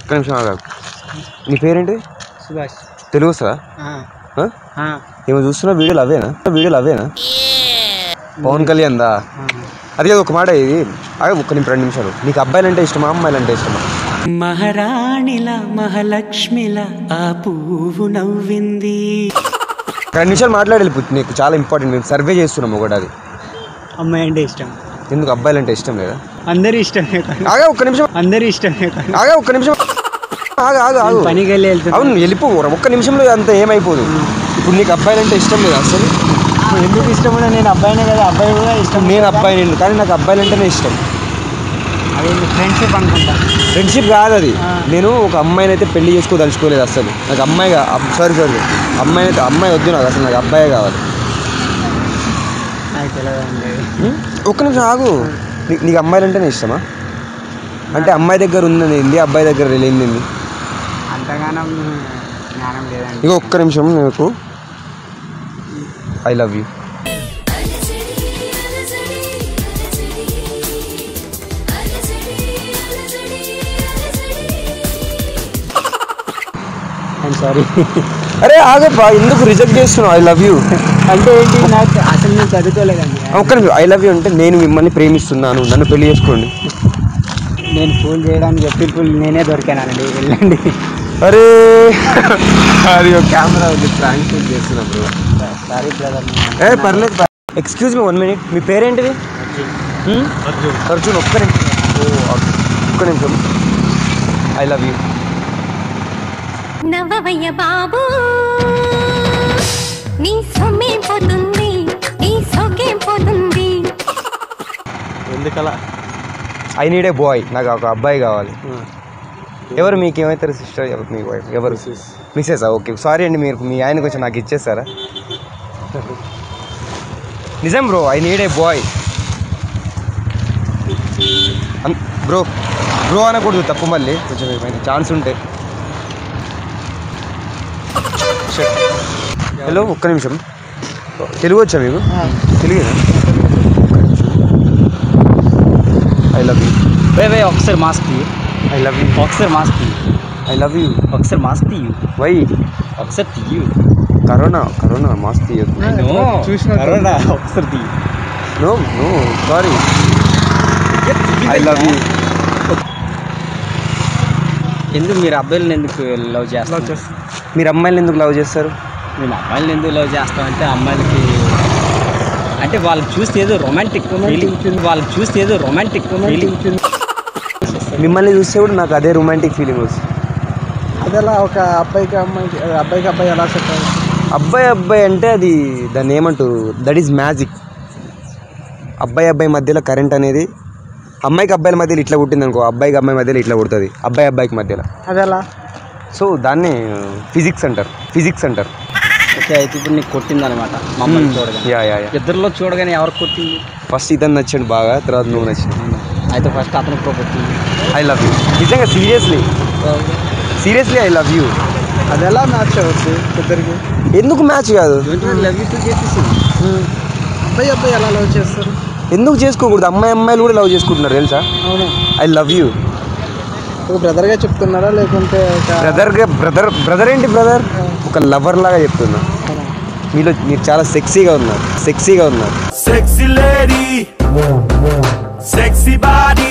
ఒక్క నిమిషం ఆగాగు నీ పేరేంటి సుభాష్ తెలుగు వస్తుందా ఆ? ఏమో చూస్తున్నా వీడియోలు అవేనా వీడియోలు అవేనా పవన్ కళ్యాణ్ దా అది కాదు ఒక మాట ఇది ఆగ ఒక్క నిమిషం రెండు నిమిషాలు నీకు అబ్బాయిలు అంటే ఇష్టమా అమ్మాయిలు అంటే ఇష్టమా మహారాణిల మహాలక్ష్మిల ఆ పువ్వు నవ్వింది రెండు నిమిషాలు మాట్లాడి వెళ్ళిపోతుంది నీకు చాలా ఇంపార్టెంట్ మేము సర్వే చేస్తున్నాం ఒకటి అది అమ్మాయి అంటే ఇష్టం ఎందుకు అబ్బాయిలు అంటే ఇష్టం లేదా అందరి ఇష్టమే కానీ ఆగా ఒక్క నిమిషం అందరి ఇష్టమే కానీ ఆగా ఒక్క నిమిషం ఆగా ఆగా ఆగు పనికి వెళ్ళి వెళ్తున్నా అవును వెళ్ళిపో ఒక్క నిమిషంలో అంత ఏమైపోదు ఇప్పుడు నీకు అబ్బాయిలు అంటే ఇష్టం లేదు అసలు ఎందుకు ఇష్టం కూడా నేను అబ్బాయినే కదా అబ్బాయి కూడా ఇష్టం నేను అబ్బాయి నేను కానీ నాకు అబ్బాయిలు అంటేనే ఇష్టం అదే ఫ్రెండ్షిప్ అనుకుంటా ఫ్రెండ్షిప్ కాదు అది నేను ఒక అమ్మాయిని అయితే పెళ్లి చేసుకోదలుచుకోలేదు అసలు నాకు అమ్మాయిగా సారీ సారీ అమ్మాయి అయితే అమ్మాయి వద్దు నాకు అసలు నాకు అబ్బాయే కావాలి నాకు తెలియదండి ఉం? ఒక్క నిమిషం ఆగు నీ- నీకు అమ్మాయిలు అంటేనే ఇష్టమా అంటే అమ్మాయి దగ్గర ఉన్నది ఏంది అబ్బాయి దగ్గర లేనిది ఏంది అంతగానం జ్ఞానం లేదండి ఇక ఒక్క నిమిషం నీకు I love you I'm sorry అరే ఆగబ్బా ఎందుకు రిజెక్ట్ చేస్తున్నావు ఐ లవ్ యూ అంటే ఏంటి నాకు అసలు నేను చదువుకోలేదండి ఒక్క నిమిషం ఐ లవ్ యూ అంటే నేను మిమ్మల్ని ప్రేమిస్తున్నాను నన్ను పెళ్లి చేసుకోండి నేను ఫోన్ చేయడానికి పీపుల్ నేనే దొరికానండి వెళ్ళండి అరే అది కెమెరా ఉంది ప్రాంక్ చేస్తున్నా బ్రో సారీ బ్రదర్ ఏ పర్లేదు ఎక్స్క్యూజ్ మీ వన్ మినిట్ మీ పేరేంటిది హ్మ్? అర్జున్ ఒక్క నిమిషం ఓ, ఒక్క నిమిషం ఐ లవ్ యూ నవ్వవయ్య బాబు నీ సొమ్మేం పోతుంది నీ సొగ్గేం పోతుంది ఎందుకలా ఐ నీడ్ ఏ బాయ్ నాకు ఒక అబ్బాయి కావాలి ఎవరు మీకు ఏమవుతారు సిస్టర్ ఎవరు మీ వైఫ్ ఎవరు మిస్సెస్ ఓకే సారీ అండి మీరు మీ ఆయన కొంచెం నాకు ఇచ్చేస్తారా నిజం bro I need a boy bro bro అనకూడదు తప్పు మళ్ళీ కొంచెం ఏమైనా ఛాన్స్ ఉంటే హలో ఒక్క నిమిషం తెలుగు వచ్చా మీకు తెలుగునా ఐ లవ్ యూ వే వే ఒకసారి మాస్క్ తీయి ఐ లవ్ యూ ఒకసారి మాస్క్ తీయి ఐ లవ్ యూ ఒకసారి మాస్క్ తీయు వై ఒకసారి తీయు కరోనా కరోనా మాస్క్ తీయొద్దు కరోనా ఒకసారి తీయు no no sorry I love you ఎందుకు మీరు అబ్బాయిలను ఎందుకు లవ్ చేస్తారు మీరు అమ్మాయిలు ఎందుకు లవ్ చేస్తారు నేను అమ్మాయిలను ఎందుకు లవ్ చేస్తామంటే అమ్మాయిలకి అంటే వాళ్ళకి చూస్తే ఏదో రొమాంటిక్ ఫీలింగ్ వాళ్ళకి చూస్తే ఏదో రొమాంటిక్ ఫీలింగ్ మిమ్మల్ని చూస్తే కూడా నాకు అదే రొమాంటిక్ ఫీలింగ్ వస్తుంది అదెలా ఒక అబ్బాయికి అమ్మాయికి అబ్బాయికి అబ్బాయి ఎలా సెట్ అబ్బాయి అబ్బాయి అంటే అది దాన్ని ఏమంటారు దట్ ఈజ్ మ్యాజిక్ అబ్బాయి అబ్బాయి మధ్యలో కరెంట్ అనేది అమ్మాయికి అబ్బాయిల మధ్యలో ఇట్లా పుట్టింది అనుకో అబ్బాయికి అమ్మాయి మధ్యలో ఇట్లా పుడుతుంది అబ్బాయి అబ్బాయికి మధ్యలో అదెలా సో దాన్ని ఫిజిక్స్ అంటారు ఫిజిక్స్ అంటారు ఓకే అయితే ఇప్పుడు నీకు కొట్టింది అనమాట మమ్మల్ని చూడగానే యా యా యా ఇద్దరిలో చూడగానే ఎవరు కొట్టింది ఫస్ట్ ఇతను నచ్చాడు బాగా తర్వాత నువ్వు నచ్చింది అయితే ఫస్ట్ అతను కూడా కొట్టింది ఐ లవ్ యూ నిజంగా seriously seriously I love you అది ఎలా మ్యాచ్ అవ్వచ్చు ఇద్దరికి ఎందుకు మ్యాచ్ కాదు లవ్ యూ చేసేసింది అబ్బాయి అబ్బాయి ఎలా లవ్ చేస్తారు ఎందుకు చేసుకోకూడదు అమ్మాయి అమ్మాయిలు కూడా లవ్ చేసుకుంటున్నారు తెలుసా అవును ఐ లవ్ యూ ఒక బ్రదర్గా చెప్తున్నారా లేకుంటే ఒక బ్రదర్ బ్రదర్ బ్రదర్ ఏంటి బ్రదర్ ఒక లవర్ లాగా చెప్తున్నా మీలో మీరు చాలా సెక్సీగా ఉన్నారు సెక్సీగా ఉన్నారు Sexy lady, sexy body.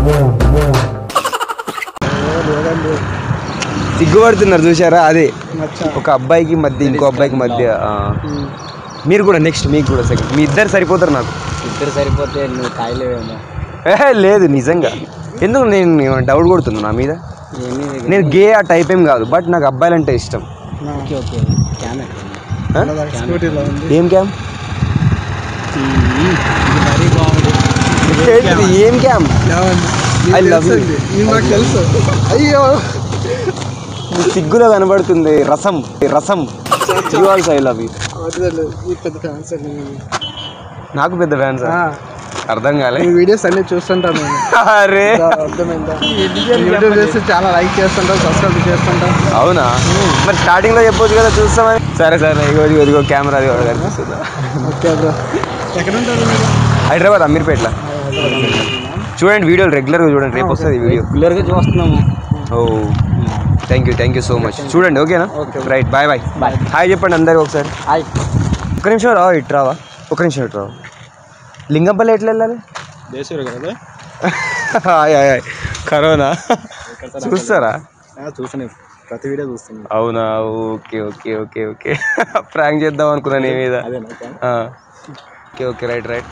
లేదండి సిగ్గుపడుతున్నారు చూసారా అదే ఒక అబ్బాయికి మధ్య ఇంకో అబ్బాయికి మధ్య ఆ. మీరు కూడా నెక్స్ట్ మీకు కూడా సెకండ్ మీ ఇద్దరు సరిపోతారు నాకు ఇద్దరు సరిపోతే నువ్వు కాయలేవేమో ఏహే లేదు నిజంగా ఎందుకు నేను డౌట్ కొడుతున్నా నా మీద ఏమీ నేను గే ఆ టైప్ ఏం కాదు బట్ నాకు అబ్బాయిలంటే ఇష్టం ఓకే ఓకే క్యాన్ ఆ? స్కూటీలో ఉంది ఏం క్యామ్ ఇది మరీ బాగుంది ఏంటిది? ఏం క్యామ్ ఐ లవ్ యూ నాకు తెలుసు అయ్యో సిగ్గులో కనబడుతుంది రసం రసం you also I love you ఈ పెద్ద ఫ్యాన్స్ అండి నాకు పెద్ద ఫ్యాన్స్ అర్థం కాలే మీ వీడియోస్ అన్ని చూస్తుంటాను నేను అరే అర్థమైందా యూట్యూబ్ చేసి చాలా లైక్ చేస్తుంటాం సబ్స్క్రైబ్ చేస్తుంటాం అవునా మరి స్టార్టింగ్ లో చెప్పొచ్చు కదా చూస్తామని సరే సరే ఇగో ఇదిగో ఇదిగో కెమెరా అది కూడా కనిపిస్తుందా ఓకే బ్రో ఎక్కడ ఉంటారు మీరు హైదరాబాద్ అమీర్పేట్ల చూడండి వీడియోలు రెగ్యులర్ గా చూడండి రేపు వస్తుంది వీడియో రెగ్యులర్గా చూస్తున్నాము oh thank you thank you so much చూడండి ఓకేనా Okay. Right bye bye Bye. Hi చెప్పండి అందరికి ఒకసారి హాయ్ ఒక్క నిమిషం రావా ఇటు రావా ఒక్క నిమిషం ఇటు రావా లింగంపల్లి ఎట్లా వెళ్ళాలి దేశూరు కదా హాయ్ హాయ్ హాయ్ కరోనా చూస్తారా చూసాను ప్రతి వీడియో చూస్తున్నాను అవునా okay okay okay okay prank చేద్దాం అనుకున్నా నీ మీద ఆ. Okay okay right right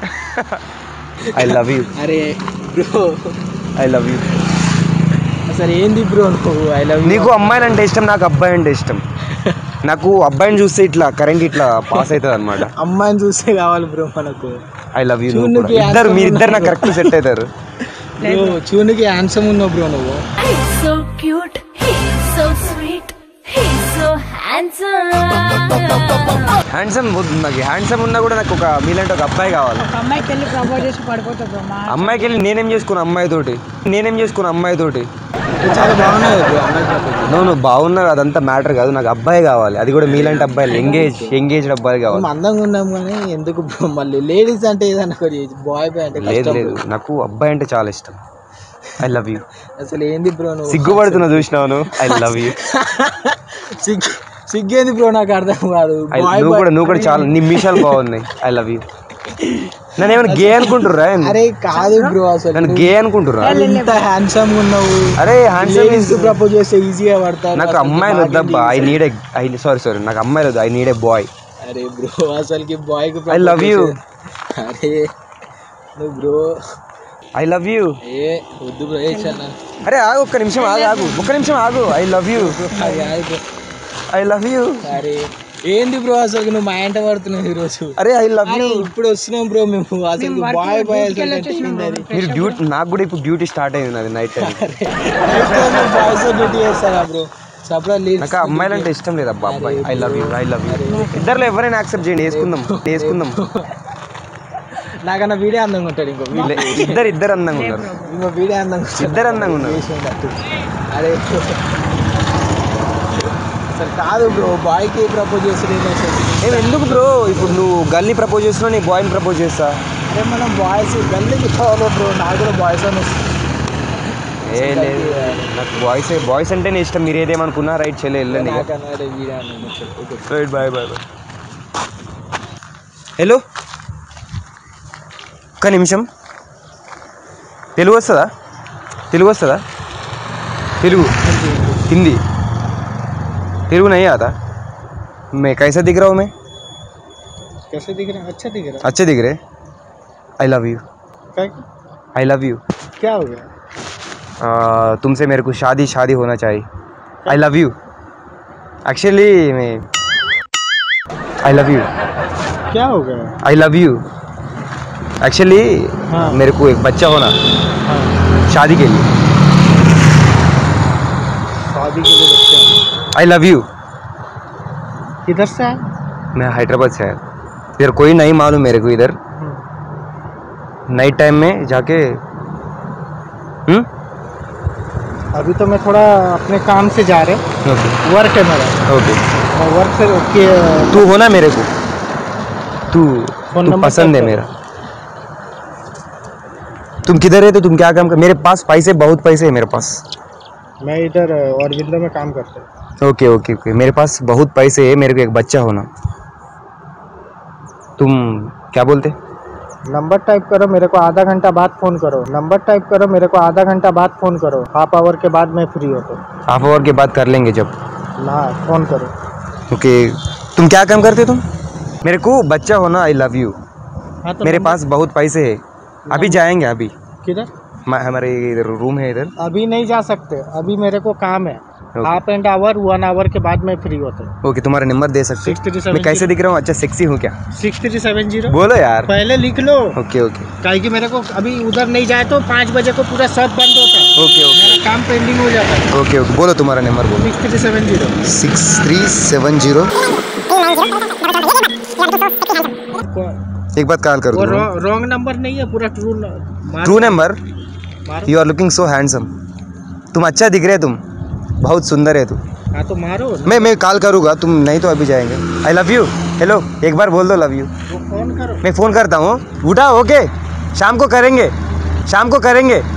I love you అరే బ్రో ఐ లవ్ యూ అసలు ఏంది బ్రో నువ్వు ఐ లవ్ నీకు అమ్మాయిలు అంటే ఇష్టం నాకు అబ్బాయి అంటే ఇష్టం నాకు అబ్బాయిని చూస్తే ఇట్లా కరెంట్ ఇట్లా పాస్ అవుతుంది అనమాట అమ్మాయిని చూస్తే కావాలి బ్రో మనకు ఐ లవ్ యూ చూడ్నికి ఇద్దరు handsome మీరిద్దరు నాకు ఉన్నాడు. కరెక్ట్ సెట్ అవుతారు బ్రో చూనికి హ్యాండ్సమ్ ఉన్నావు బ్రో నువ్వు He's so cute, he's so sweet, he's so handsome. Handsome వద్దు నాకు హ్యాండ్సమ్ ఉన్నా కూడా నాకు ఒక మీలాంటి ఒక అబ్బాయి కావాలి అమ్మాయికి వెళ్ళి ప్రపోజ్ చేసి పడిపోతా బ్రో మా అమ్మాయికి వెళ్ళి నేనేం చేసుకున్న అమ్మాయితోటి నేనేం చేసుకున్న అమ్మాయితోటి చాలా బాగున్నాయి బ్రో అమ్మాయి ప్రపోజ్ నువ్వు నువ్వు బాగున్నా అదంతా మ్యాటర్ కాదు నాకు అబ్బాయి కావాలి అది కూడా మీలాంటి అబ్బాయి ఎంగేజ్ ఎంగేజ్డ్ అబ్బాయి కావాలి మనం అందంగా ఉన్నాం కానీ ఎందుకు బ్రో మళ్ళీ లేడీస్ అంటే ఏదన్నా కొద్ది బాయ్ బాయ్ అంటే లేదు కష్టం లేదు bro. నాకు అబ్బాయి అంటే చాలా ఇష్టం ఐ లవ్ యూ అసలు ఏంది బ్రో నువ్వు సిగ్గుపడుతున్నా చూసినావు ఐ లవ్ యూ సిగ్గు సిగ్గేంది బ్రో నాకు అర్థం కాదు I- Boy నువ్వు boy- కూడా నువ్వు కూడా చాలా నీ మీషాలు బాగున్నాయి ఐ లవ్ యూ నన్ను ఏమైనా గే అనుకుంటుర్రా ఏంది? అరే కాదు బ్రో అసలు నన్ను గే అనుకుంటుర్రా నువ్వు ఇంత హ్యాండ్సమ్ ఉన్నావు అరే హ్యాండ్సమ్ లేడీస్ ప్రపోజ్ చేస్తే ఈజీగా పడతారు నాకు అసలు అమ్మాయిలు బాగా వద్దబ్బా I need a I sorry sorry నాకు అమ్మాయిలు వద్దు ఐ నీడ్ ఏ బాయ్ అరే బ్రో అసలుకి బాయ్ కి I love you. అరే నువ్వు బ్రో ఐ లవ్ యూ ఏ వద్దు బ్రో ఏ చల్ల అరే ఆగు ఒక్క నిమిషం ఆగు ఆగు ఒక్క నిమిషం ఆగు ఐ లవ్ యూ అది కాదు bro. ఐ లవ్ యూ అరే ఏంది బ్రో అసలు నువ్వు మా ఇంట పడుతున్నావు ఈరోజు అరే ఐ లవ్ యూ ఇప్పుడు వస్తున్నాం బ్రో మేము అసలు బాయ్ బాయ్ అసలు అంటే ఏంది అది? మీరు డ్యూటీ నాకు కూడా ఇప్పుడు డ్యూటీ స్టార్ట్ అయింది అది నైట్ టైం బాయ్స్ డ్యూటీ చేస్తారా బ్రో సపరా లేదు నాకు ఆ అమ్మాయిలు అంటే ఇష్టం లేదు అబ్బా అబ్బాయి I love you I love you ఇద్దరులో ఎవరైనా యాక్సెప్ట్ చేయండి వేసుకుందాం వేసుకుందాం నాకన్నా వీడియో అందంగా ఉంటాడు ఇంకో వీడియో లే- ఇద్దరు ఇద్దరు అందంగా ఉన్నారు ఇంకో వీడియో అందంగా ఉంటాడు. ఇద్దరు అందంగా ఉన్నారు వేసి ఉండట్టు. అరే అసలు కాదు బ్రో బాయ్కి ప్రపోజ్ చేస్తుంది అసలు నేను ఎందుకు బ్రో ఇప్పుడు నువ్వు గల్ని ప్రపోజ్ చేస్తున్నావు నీ బాయ్ని ప్రపోజ్ చేస్తా అరే మనం బాయ్స్ గల్లీకి పోవాలి బ్రో నాకు కూడా బాయ్స్ అని వస్తుంది ఏ లేదు నాకు బాయ్స్ బాయ్స్ అంటేనే ఇష్టం మీరు ఏదేమనుకున్నా రైట్ చెల్లె వెళ్ళండి ఇక. నాకన్నా అరే వీడియో అందంగా ఉంటాడు. Okay. Right bye bye bye hello ఒక్క నిమిషం తెలుగు వస్తుందా తెలుగు వస్తుందా తెలుగు హింदी తెలుగు नहीं आता मैं कैसा दिख रहा हूँ मैं कैसे दिख रहा है अच्छा दिख रहा अच्छे दिख रहे आई लव यू है आई लव यू क्या हो गया तुमसे मेरे को शादी शादी होना चाहिए आई लव यू एक्चुअली मैं आई लव यू क्या हो गया आई लव यू एक्चुअली हाँ। मेरे को एक बच्चा होना हाँ शादी के लिए शादी के लिए बच्चे आई लव यू किधर से है मैं हैदराबाद से आया इधर कोई नहीं मालूम मेरे को इधर नाइट टाइम में जाके हम्म अभी तो मैं थोड़ा अपने काम से जा रहे ओके वर्क है मेरा ओके मैं वर्क से के तू होना मेरे को तू फोन तू नंबर पसंद है क्या मेरा तुम किधर है तो तुम क्या काम कर मेरे पास पैसे बहुत पैसे है मेरे पास मैं इधर औरबिंदो में काम करता हूँ ओके ओके ओके मेरे पास बहुत पैसे है मेरे को एक बच्चा होना तुम क्या बोलते नंबर टाइप करो मेरे को आधा घंटा बाद फ़ोन करो नंबर टाइप करो मेरे को आधा घंटा बाद फ़ोन करो हाफ आवर के बाद मैं फ्री होता हूँ हाफ आवर के बाद कर लेंगे जब ना फ़ोन करो ओके तुम क्या काम करते हो तुम मेरे को बच्चा होना आई लव यू हाँ तो मेरे नंबर- पास बहुत पैसे है अभी जाएंगे अभी किधर म- हमारे इधर रूम है इधर अभी नहीं जा सकते अभी मेरे को काम है half and hour one hour के बाद मैं फ्री होता हूँ ओके तुम्हारा नंबर दे सकते सिक्स थ्री हो मैं कैसे दिख रहा हूँ अच्छा सेक्सी हूँ क्या सिक्स थ्री सेवन जीरो बोलो यार पहले लिख लो ओके ओके काहे कि मेरे को अभी उधर नहीं जाए तो पाँच बजे को पूरा सब बंद होता है ओके ओके मेरा काम पेंडिंग हो जाता है ओके ओके बोलो तुम्हारा नंबर बोलो six three seven zero six three seven zero एक बात कॉल कर वो दो रॉन्ग नंबर नहीं है पूरा ट्रू ट्रू नंबर मारो you are looking so handsome तुम अच्छा दिख रहे तुम बहुत सुंदर है तू हाँ तो मारो मैं मैं कॉल करूँगा तुम नहीं तो अभी जाएंगे आई लव यू हेलो एक बार बोल दो लव यू वो फोन करो मैं फ़ोन करता हूँ उठा ओके शाम को करेंगे शाम को करेंगे